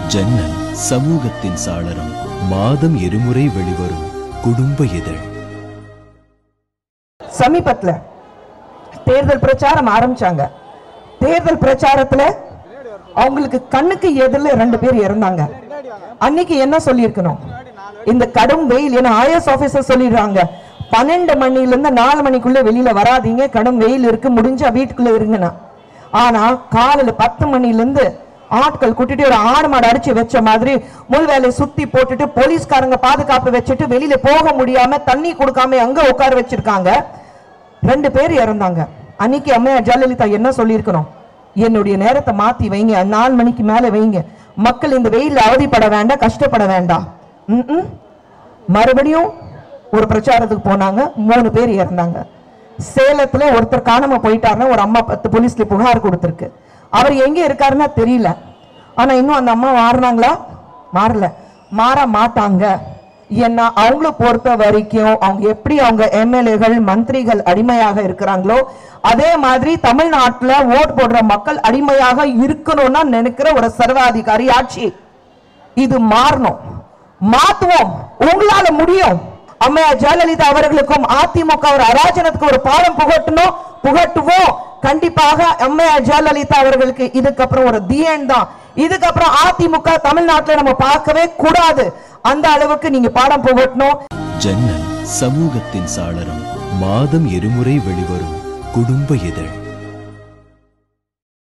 ஜன்னல் சமூகத்தின் சாளரம் மாதம் இருமுறை வெளிவரும் குடும்ப இதழ் சமீபத்துல தேர்தல் பிரச்சாரம் ஆரம்பிச்சாங்க தேர்தல் பிரச்சாரத்துல அவங்களுக்கு கண்ணுக்கு எதிரில் ரெண்டு பேர் இறந்தாங்க அன்னைக்கு என்ன சொல்லியிருக்கணும் இந்த கடும் வெயில் ஏன்னா ஐஎஸ் ஆபீசர் சொல்லிடுறாங்க பன்னெண்டு மணில இருந்து நாலு மணிக்குள்ள வெளியில வராதீங்க கடும் வெயில் இருக்கு முடிஞ்சா வீட்டுக்குள்ள இருங்கண்ணா ஆனா காலையில பத்து மணில இருந்து ஆட்கள் கூட்டிட்டு ஒரு ஆடு மாடு அடிச்சு வச்ச மாதிரி முள் வேலையை சுத்தி போட்டுட்டு போலீஸ்காரங்க பாதுகாப்பு வச்சுட்டு வெளியில போக முடியாம தண்ணி கொடுக்காம அங்க உட்கார வச்சிருக்காங்க ரெண்டு பேர் இறந்தாங்க அன்னைக்கு அம்மையார் ஜெயலலிதா என்ன சொல்லியிருக்கணும் என்னுடைய நேரத்தை மாத்தி வைங்க நாலு மணிக்கு மேல வைங்க மக்கள் இந்த வெயில்ல அவதிப்பட வேண்டாம் கஷ்டப்பட வேண்டாம் ம்ம். மறுபடியும் ஒரு பிரச்சாரத்துக்கு போனாங்க மூணு பேர் இறந்தாங்க சேலத்துல ஒருத்தர் காணாம போயிட்டாருன்னா ஒரு அம்மா பத்து போலீஸ்ல புகார் கொடுத்திருக்கு அவர் எங்க இருக்காருன்னா தெரியல ஆனா இன்னும் அந்த அம்மா மாறினாங்களா மாறல மாற மாட்டாங்க ஏன்னா அவங்கள பொறுத்த வரைக்கும் அவங்க எப்படி அவங்க எம்எல்ஏகள் மந்திரிகள் அடிமையாக இருக்கிறாங்களோ அதே மாதிரி தமிழ்நாட்டுல ஓட் போடுற மக்கள் அடிமையாக இருக்கணும்னா நினைக்கிற ஒரு சர்வாதிகாரி ஆட்சி இது மாறணும் மாத்துவோம் உங்களால முடியும் அம்மையார் ஜெயலலிதா அவர்களுக்கும் அதிமுக ஒரு அராஜனத்துக்கு ஒரு பாடம் புகட்டணும் புகட்டுவோம் கண்டிப்பாக அம்மையார் ஜெயலலிதா அவர்களுக்கு இதுக்கப்புறம் ஒரு தியன் தான் இதுக்கப்புறம் அதிமுக தமிழ்நாட்டுல நம்ம பார்க்கவே கூடாது அந்த அளவுக்கு நீங்க பாடம் புகட்டணும் ஜன்னல் சமூகத்தின் சாளரம் மாதம் இருமுறை வெளிவரும் குடும்ப இதழ்